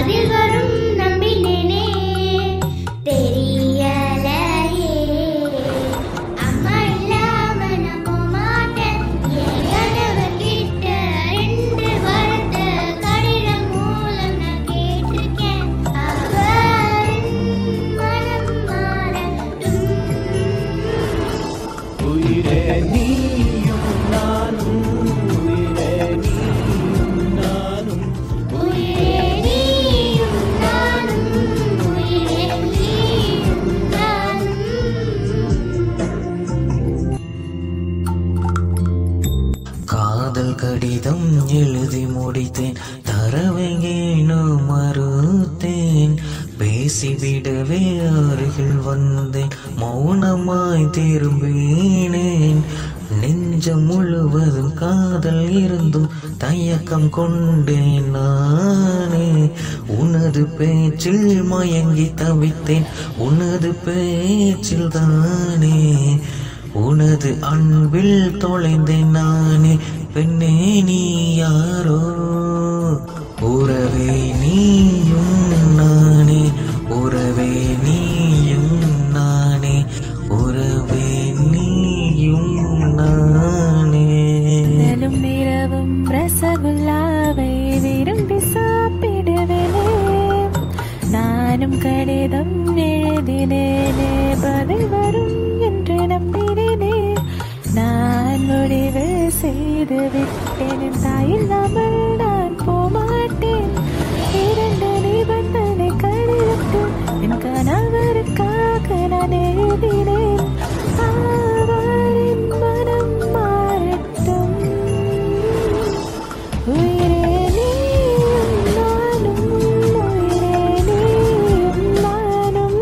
பதில் வரும் நம்பினேனே தெரியலையே அம்மா இல்லாம நான் போமாட்டேன் என் கணவர் கிட்ட ரெண்டு வாரத்தை கடிதம் மூலம் நான் கேட்டிருக்கேன் அவரின் மனம் மாறட்டும் உயிரே நீயும் நானும் உயிரே நீயும் நானும் உயிரே நீயும் நானும் உயிரே நீயும் நானும் காதல் கடிதம் எழுதி முடித்தேன் தரவையேனோ மறுத்தேன் பேசிவிடவே அருகில் வந்தேன் மௌனமாய் திரும்பினேன் நெஞ்சம் முழுவதும் காதல் இருந்தும் தயக்கம் கொண்டேன் நானே உனது பேச்சில் மயங்கி தவித்தேன் உனது பேச்சில் தானே உனது அன்பில் தொலைந்தேன் நானே பெண்ணே நீ யாரோ உறவே நீயும் நானே உறவே நீயும் நானே உறவே நீயும் நானே பகலும் இரவும் ரசகுல்லாவை விரும்பி சாப்பிடுவேனே நானும் கடிதம் எழுதினேனே பதில் வரும் என்று நம்பினேனே நான் முடிவு செய்து விட்டேன் என் தாயில்லாமல் நான் போமாட்டேன் இரண்டு நிபந்தனை கடிதத்தில் என் கணவருக்காக நான் எழுதினேன் அவரின் மனம் மாறட்டும் உயிரே நீயும் நானும் உயிரே நீயும் நானும்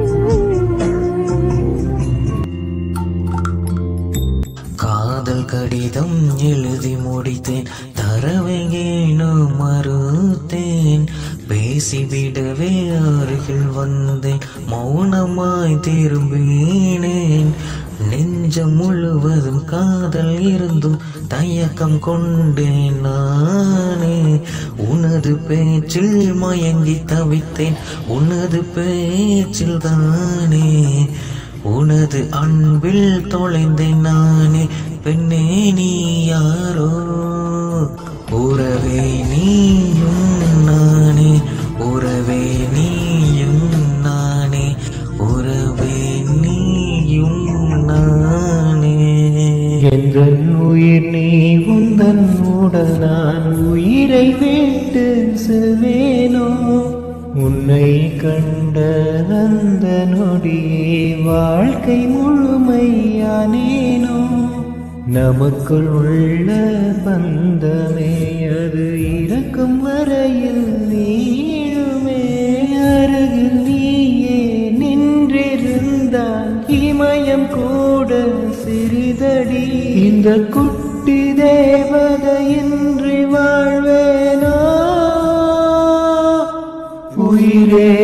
காதல் கடிதம் எழுதி முடித்தேன் தரவையேனோ மறுத்தேன் பேசிவிடவே அருகில் வந்தேன் மௌனமாய் திரும்பினேன் நெஞ்சம் முழுவதும் காதல் இருந்தும் தயக்கம் கொண்டேன் நானே உனது பேச்சில் மயங்கி தவித்தேன் உனது பேச்சில் தானே உனது அன்பில் தொலைந்தேன் நானே பெண்ணே நீ யாரோ உறவே நீயும் நானே உறவே நீயும் நானே உறவே நீயும் நானே எந்தன் உயிர் நீ உந்தன் உடல் நான் உயிரை விட்டு செல்வேனோ உன்னை கண்ட அந்த நொடியே வாழ்க்கை முழுமையானேனோ நமக்குள் உள்ள பந்தமே அது இறக்கும் வரையில் நீழுமே அருகில் நீயே நின்றிருந்தால் இமயம் கூட சிறிதடி இந்த குட்டி தேவதையின்றி வாழ்வேனோ உயிரே